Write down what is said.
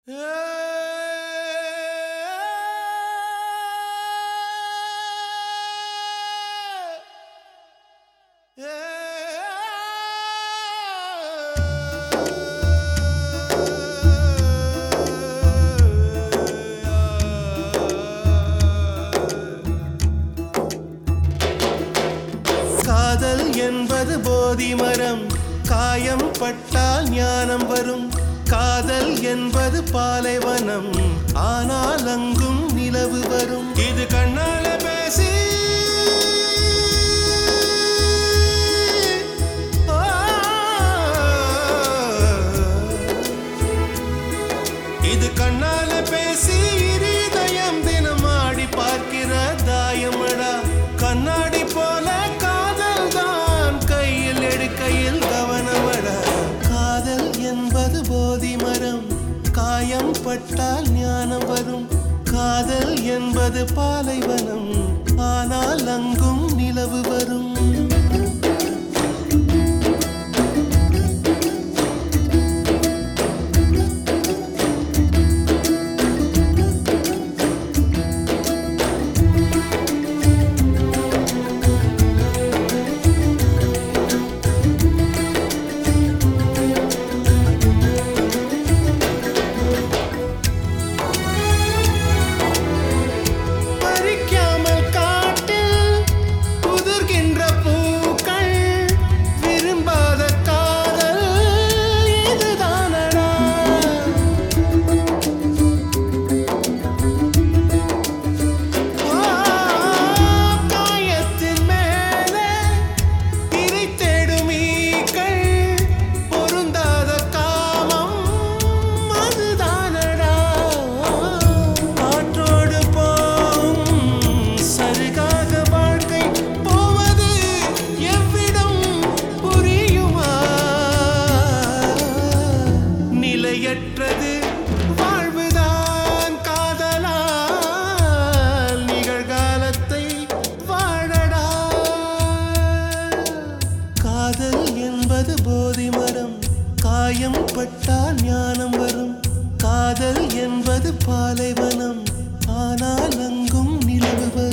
காதல் என்பது போதி மரம் காயம் பட்டால் ஞானம் வரும் காதல் என்பது பாலைவனம் ஆனால் அங்கும் நிலவு வரும் இது கண்ணால பேசி இது கண்ணால பேசி இருதயம் தினம் ஆடி பார்க்கிற தாயமடா கண்ணாடி போல காதல் தான் கையில் எடுக்கையில் கவனமடா காதல் என்பது போதி மரம் காயம் பட்டால் ஞானம் வரும் காதல் என்பது பாலைவனம் ஆனால் அங்கும் நிலவு வரும் பறிக்காமல் காட்டில் உதிர்கின்ற பூக்கள் விரும்பாத காதல் இதுதானடா ஆ, காயத்தின் மேலே இறை தேடும் ஈக்கள் பொருந்தாத காமம் அதுதானடா காற்றோடு போம் சருகாக வாழ்க்கை போவது எவ்விடம் புரியுமா நிலையற்றது வாழ்வுதான் காதலால் நிகழ்காலத்தை வாழடா காதல் என்பது போதி மரம் காயம் பட்டால் ஞானம் வரும் காதல் என்பது பாலைவனம் ஆனால் அங்கும் நிலவு வரும்